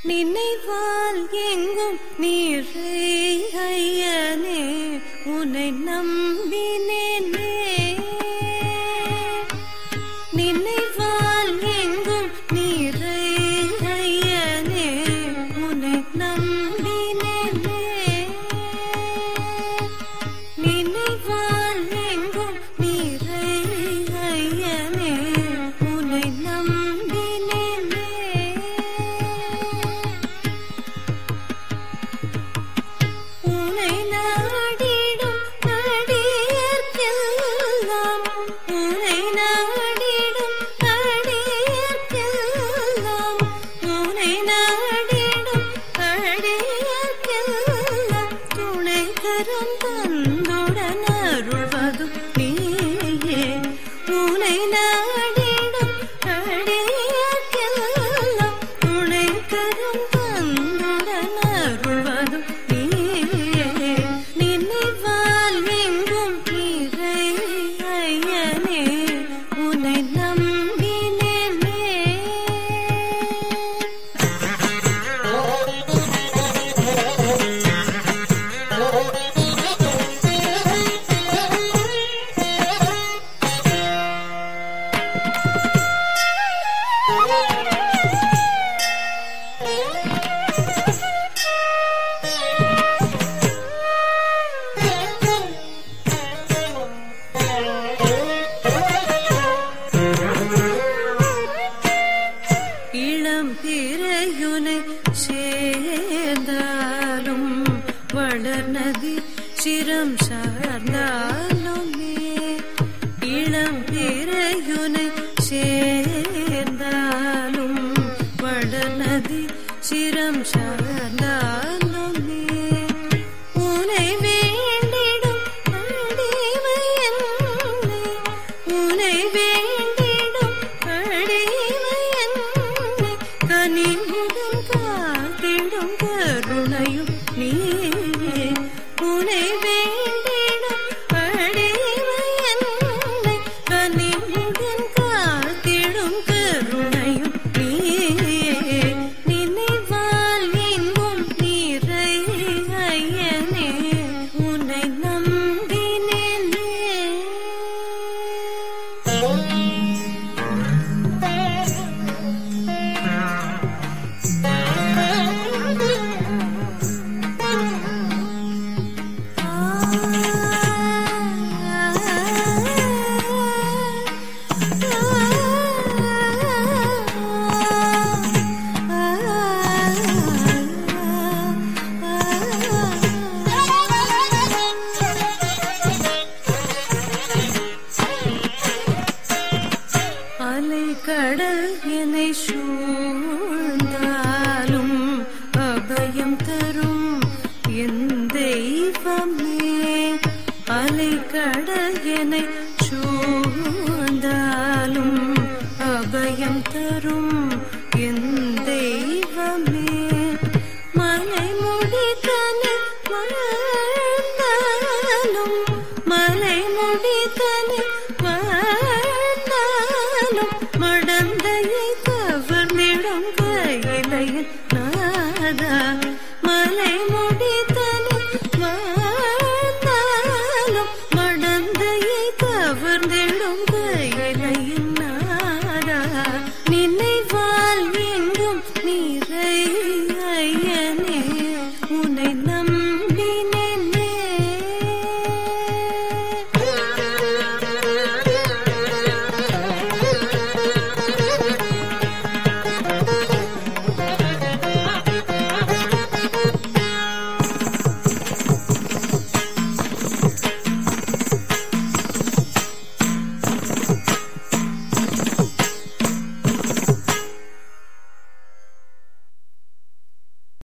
நினைவால் எங்கும் நீரை ஐயனே உன்னை நம்பினேனே நினைவால் எங்கும் நீரை ஐயனே உன்னை நம்பினேனே நினைவால் எங்கும் நீரை ஐயனே உன்னை நம்பினேனே உனை நாடிடும் அடியர்க்கெல்லாம் உனை நாடிடும் அடியர்க்கெல்லாம் உனை நாடிடும் அடியர்க்கெல்லாம் துணை கரம் தந்துடன் அருள்வதும் நீயே உனை நாடிடும் அடியர்க்கெல்லாம் துணை கரம் தந்துடன் அருள்வதும் நீயே நினைவால் எங்கும் இறை ஐயனே உன்னை நம்பினேனே இளம் பிறையுனை சேர்ந்தாலும் வளர்நதி சிரம் சார்ந்தாலுமே இளம் பிறையுனை சேர்ந்தாலும் வளர்நதி சிரம் சார்ந்தாலுமே உனை வேண்டிடும் அடிமை என்னை உனை வேண்டிடும் அடிமை என்னை கனிவுடன் காத்திடும் கருணையும் நீயே உனை வேண்டிடும் அடிமை என்னை கனிவுடன் காத்திடும் கருணையும் நீயே நினைவால் எங்கும் நீரை ஐயனே உன்னை நம்பினேனே அலை கடல் என்னை சூழ்ந்தாலும் அபயம் தரும் என் தெய்வமே அலை கடல் என்னை சூழ்ந்தாலும் அபயம் தரும் என் தெய்வமே மலை முடித்தனை வாழ்ந்தாலும் மலை முடித்தனை வாழ்ந்தாலும் மடந்தையை கவர்ந்திடும் கையிலையில் நாதா மலை முடித்தனை வாழ்ந்தாலும் மடந்தையை கவர்ந்திடும் கையிலையில் நாதா நினைவால் எங்கும் நீரை